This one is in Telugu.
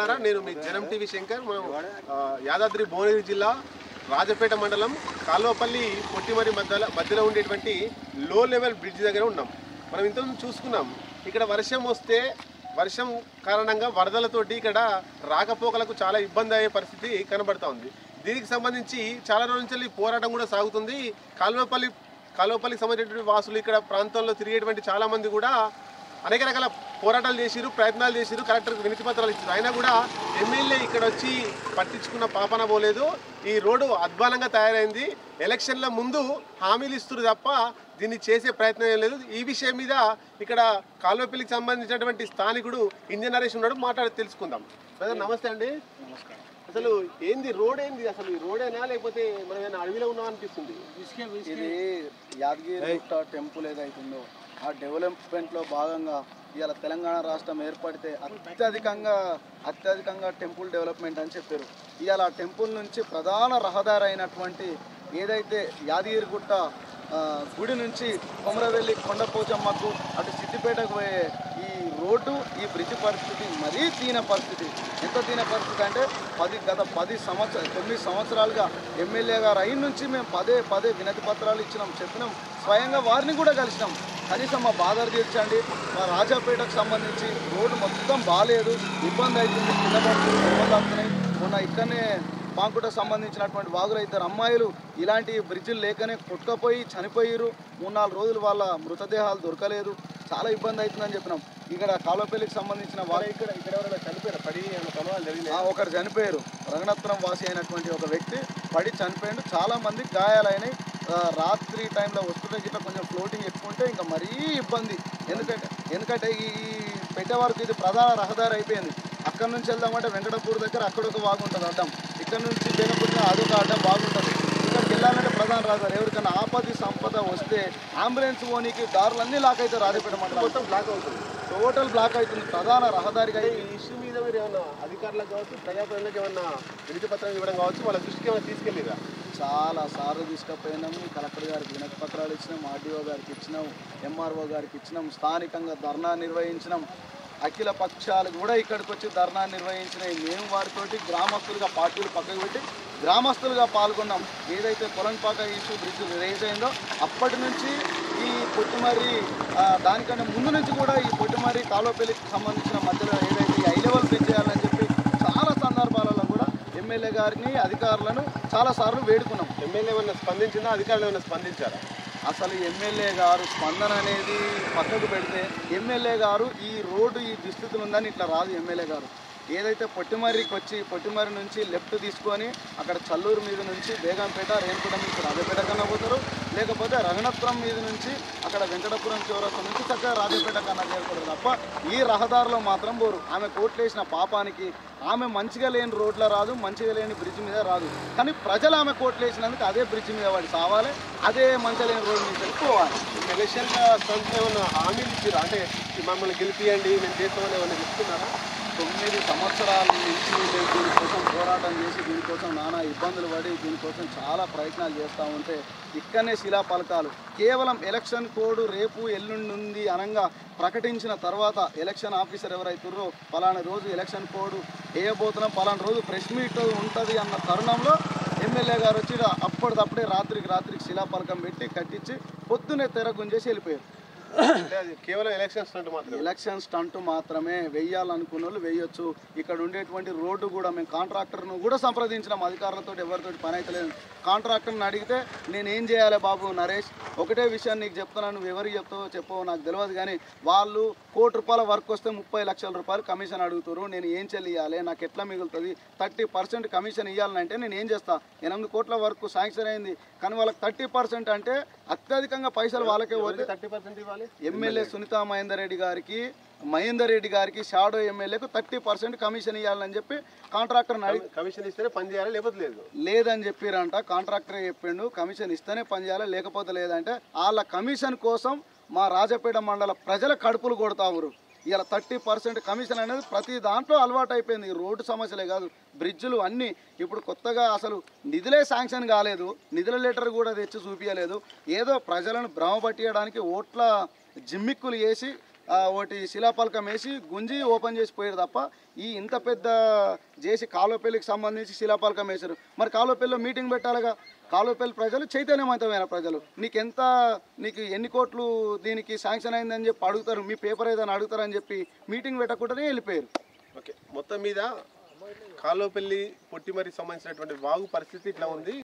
మిత్రులారా నేను మీ జనం టీవీ శంకర్ మనం ఆ, యాదాద్రి భువనగిరి జిల్లా రాజపేట మండలం కాల్వపల్లి పొట్టిమరి మధ్యలో మధ్యలో ఉండేటువంటి లో లెవెల్ బ్రిడ్జ్ దగ్గర ఉన్నాం మనం ఇంతకుముందు చూసుకున్నాం ఇక్కడ వర్షం వస్తే వర్షం కారణంగా వరదలతోటి ఇక్కడ రాకపోకలకు చాలా ఇబ్బంది అయ్యే పరిస్థితి కనబడతా ఉంది దీనికి సంబంధించి చాలా రోజుల నుంచి పోరాటం కూడా సాగుతుంది కాల్వపల్లి కాల్వపల్లికి సంబంధించినటువంటి వాసులు ఇక్కడ ప్రాంతంలో తిరిగేటువంటి చాలా మంది కూడా అనేక రకాల పోరాటాలు చేసిరు ప్రయత్నాలు చేసిరు కలెక్టర్కి వినతి పత్రాలు ఇచ్చారు అయినా కూడా ఎమ్మెల్యే ఇక్కడ వచ్చి పట్టించుకున్న పాపన పోలేదు ఈ రోడ్డు అద్భుతంగా తయారైంది ఎలక్షన్ల ముందు హామీలు ఇస్తున్నారు తప్ప దీన్ని చేసే ప్రయత్నం ఏం లేదు ఈ విషయం మీద ఇక్కడ కాల్వపల్లికి సంబంధించినటువంటి స్థానికుడు ఇంజన్ నరేష్ ఉన్నాడు మాట్లాడి తెలుసుకుందాం బ్రదర్ నమస్తే అండి అసలు ఏంది రోడ్ ఏంది అసలు ఈ రోడేనా లేకపోతే మనం ఏమైనా అడవిలో ఉన్నాం అనిపిస్తుంది ఇది యాదగిరి గుట్ట టెంపుల్ ఏదైతుందో ఆ డెవలప్మెంట్లో భాగంగా ఇవాళ తెలంగాణ రాష్ట్రం ఏర్పడితే అత్యధికంగా అత్యధికంగా టెంపుల్ డెవలప్మెంట్ అని చెప్పారు ఇవాళ ఆ టెంపుల్ నుంచి ప్రధాన రహదారి అయినటువంటి ఏదైతే యాదగిరిగుట్ట ఆ, గుడి నుంచి కొమరవెల్లి కొండపోచమ్మకు అటు సిద్దిపేటకు పోయే ఈ రోడ్డు ఈ బ్రిడ్జ్ పరిస్థితి మరీ దీన పరిస్థితి ఎంత దీన పరిస్థితి అంటే పది గత పది సంవత్సరాలు తొమ్మిది సంవత్సరాలుగా ఎమ్మెల్యే గారు అయిన నుంచి మేము పదే పదే వినతి పత్రాలు ఇచ్చినాం చెప్పినాం స్వయంగా వారిని కూడా కలిసినాం కనీసం మా బాధలు తీర్చండి మా రాజాపేటకు సంబంధించి రోడ్డు మొత్తం బాగాలేదు ఇబ్బంది అవుతుంది కింద పడుతుంది దెబ్బలు తాకుతున్నాయి మొన్న ఇక్కడనే పాంకుట సంబంధించినటువంటి వాగులు ఇద్దరు అమ్మాయిలు ఇలాంటి బ్రిడ్జిలు లేకనే కొట్టుకపోయి చనిపోయారు మూడు నాలుగు రోజులు వాళ్ళ మృతదేహాలు దొరకలేదు చాలా ఇబ్బంది అవుతుందని చెప్పినాం ఇక్కడ కాలువపల్లికి సంబంధించిన వాళ్ళు ఇక్కడ ఇక్కడ ఎవరైనా చనిపోయారు పడి ఏమైనా ప్రమాదాలు జరిగినాయి ఆ, ఒకరు చనిపోయారు రంగనాథపురం వాసి అయినటువంటి ఒక వ్యక్తి పడి చనిపోయాడు చాలా మంది గాయాలైనాయి ఆ, రాత్రి టైంలో వస్తుంటే గిట్ల కొంచెం ఫ్లోటింగ్ ఎక్కువ ఉంటే ఇంకా మరీ ఇబ్బంది ఎందుకంటే ఎందుకంటే ఈ ఈ పెట్టేవారికి ఇది ప్రధాన రహదారి అయిపోయింది అక్కడ నుంచి వెళ్దామంటే వెంకటపూర్ దగ్గర అక్కడ ఒక వాగు ఉంటుంది అడ్డం ఇక్కడ నుంచి బేగపూర్ అదొక అడ్డం బాగుంటుంది ఇక్కడికి వెళ్ళాలంటే ప్రధాన రహదారి ఎవరికైనా ఆపది సంపద వస్తే అంబులెన్స్ పోనీకి దారులన్నీ లాక్ అయితే రాజపేట మండలం మొత్తం బ్లాక్ అవుతుంది టోటల్ బ్లాక్ అవుతుంది ప్రధాన రహదారిగా అంటే ఈ ఇష్యూ మీద మీరు ఏమన్నా అధికారులకు కావచ్చు ప్రజాప్రతినిధులకు ఏమన్నా వినతి పత్రం ఇవ్వడం కావచ్చు వాళ్ళ దృష్టికి ఏమైనా తీసుకెళ్ళిరా చాలా సార్లు తీసుకుపోయినాము కలెక్టర్ గారికి వినతి పత్రాలు ఇచ్చినాం ఆర్డీఓ గారికి ఇచ్చినాం ఎంఆర్ఓ గారికి ఇచ్చినాం స్థానికంగా ధర్నా నిర్వహించినాం అఖిల పక్షాలు కూడా ఇక్కడికి వచ్చి ధర్నా నిర్వహించినాయి మేము వారితోటి గ్రామస్తులుగా పార్టీలు పక్కకు పెట్టి గ్రామస్తులుగా పాల్గొన్నాం ఏదైతే కొలంపాక ఇష్యూ బ్రిడ్జ్ రేజ్ అయిందో అప్పటి నుంచి ఈ పొట్టిమర్రి ఆ, దానికన్నా ముందు నుంచి కూడా ఈ పొట్టిమర్రి కాలువపల్లికి సంబంధించిన మధ్యలో ఏదైతే ఈ హై లెవెల్ బ్రిడ్జ్ చేయాలని చెప్పి చాలా సందర్భాలలో కూడా ఎమ్మెల్యే గారిని అధికారులను చాలా సార్లు వేడుకున్నాం ఎమ్మెల్యే ఏమన్నా స్పందించిందా అధికారులు ఏమన్నా స్పందించారా అసలు ఎమ్మెల్యే గారు స్పందన అనేది పక్కకు పెడితే ఎమ్మెల్యే గారు ఈ రోడ్డు ఈ దుస్థితులు ఉందని ఇట్లా రాదు ఎమ్మెల్యే గారు ఏదైతే పొట్టిమర్రికి వచ్చి పొట్టిమర్రి నుంచి లెఫ్ట్ తీసుకొని అక్కడ చల్లూరు మీద నుంచి బేగంపేట రేణుపేట నుంచి రాజపేట కన్నా పోతారు లేకపోతే రఘునాథపురం మీద నుంచి అక్కడ వెంకటపురం చౌరస్తా నుంచి చక్కగా రాజపేట కన్నా చేరుకుంటారు తప్ప ఈ రహదారిలో మాత్రం పోరు ఆమె కోట్లేసిన పాపానికి ఆమె మంచిగా లేని రోడ్లో రాదు మంచిగా లేని బ్రిడ్జ్ మీద రాదు కానీ ప్రజలు ఆమె కోట్లేసినందుకు అదే బ్రిడ్జ్ మీద వాడి సావాలి అదే మంచిగా లేని రోడ్డు మీద పోవాలి ఎలక్షన్ సంస్థ ఏమన్నా హామీలు ఇచ్చారా అంటే మమ్మల్ని గెలిపియండి మేము చేస్తామని ఏమన్నా చెప్తున్నారా తొమ్మిది సంవత్సరాల నుంచి నేను దీనికోసం పోరాటం చేసి దీనికోసం నానా ఇబ్బందులు పడి దీనికోసం చాలా ప్రయత్నాలు చేస్తూ ఉంటే ఇక్కడనే శిలా పలకాలు కేవలం ఎలక్షన్ కోడ్ రేపు ఎల్లుండి ఉంది అనంగా ప్రకటించిన తర్వాత ఎలక్షన్ ఆఫీసర్ ఎవరైతుర్రో పలానా రోజు ఎలక్షన్ కోడ్ వేయబోతున్నాం పలానా రోజు ప్రెస్ మీట్ ఉంటుంది అన్న తరుణంలో ఎమ్మెల్యే గారు వచ్చి అప్పటిదప్పుడే రాత్రికి రాత్రికి శిలాపలకం పెట్టి కట్టించి పొద్దునే తెర గుంజేసి వెళ్ళిపోయారు అంటే అది కేవలం ఎలక్షన్ స్టంట్ మాత్రమే ఎలక్షన్ స్టంట్ మాత్రమే వెయ్యాలనుకున్న వాళ్ళు వేయొచ్చు ఇక్కడ ఉండేటువంటి రోడ్డు కూడా మేము కాంట్రాక్టర్ను కూడా సంప్రదించినాం అధికారులతో ఎవరితోటి పని అయితే లేదు కాంట్రాక్టర్ని అడిగితే నేను ఏం చేయాలి బాబు నరేష్ ఒకటే విషయం నీకు చెప్తున్నాను నువ్వు ఎవరికి చెప్తావో చెప్పవో నాకు తెలియదు కానీ వాళ్ళు కోటి రూపాయల వర్క్ వస్తే ముప్పై లక్షల రూపాయలు కమిషన్ అడుగుతారు నేను ఏం చెల్లియాలి నాకు ఎట్లా మిగులుతుంది థర్టీ పర్సెంట్ కమిషన్ ఇవ్వాలంటే నేను ఏం చేస్తా ఎనిమిది కోట్ల వరకు శాంక్షన్ అయింది కానీ వాళ్ళకి థర్టీ పర్సెంట్ అంటే అత్యధికంగా పైసలు వాళ్ళకే పోతే థర్టీ పర్సెంట్ ఇవ్వాలి ఎమ్మెల్యే సునీతా మహేందర్ రెడ్డి గారికి మహేందర్ రెడ్డి గారికి షాడో ఎమ్మెల్యేకు థర్టీ పర్సెంట్ కమిషన్ ఇవ్వాలని చెప్పి కాంట్రాక్టర్ని అడిగి కమిషన్ ఇస్తేనే పని చేయాలి లేకపోతే లేదు లేదని చెప్పిరంట కాంట్రాక్టర్ చెప్పిండు కమిషన్ ఇస్తేనే పని చేయాలి లేకపోతే లేదంటే వాళ్ళ కమిషన్ కోసం మా రాజపేట మండల ప్రజల కడుపులు కొడతామురు ఇలా థర్టీ పర్సెంట్ కమిషన్ అనేది ప్రతి దాంట్లో అలవాటు అయిపోయింది ఈ రోడ్డు సమస్యలే కాదు బ్రిడ్జులు అన్నీ ఇప్పుడు కొత్తగా అసలు నిధులే శాంక్షన్ కాలేదు నిధుల లెటర్ కూడా తెచ్చి చూపించలేదు ఏదో ప్రజలను భ్రమ పట్టియడానికి ఓట్ల జిమ్మిక్కులు వేసి ఆ, ఒకటి శిలాపలకం వేసి గుంజి ఓపెన్ చేసి పోయారు తప్ప ఈ ఇంత పెద్ద చేసి కాలువపల్లికి సంబంధించి శిలాపలకం వేశారు మరి కాలువపల్లిలో మీటింగ్ పెట్టాలిగా కాలువపల్లి ప్రజలు చైతన్యవంతమైన ప్రజలు నీకు ఎంత నీకు ఎన్ని కోట్లు దీనికి శాంక్షన్ అయిందని చెప్పి అడుగుతారు మీ పేపర్ ఏదైనా అడుగుతారని చెప్పి మీటింగ్ పెట్టకుండానే వెళ్ళిపోయారు ఓకే మొత్తం మీద కాలోపల్లి పొట్టిమరికి సంబంధించినటువంటి వాగు పరిస్థితి ఇట్లా ఉంది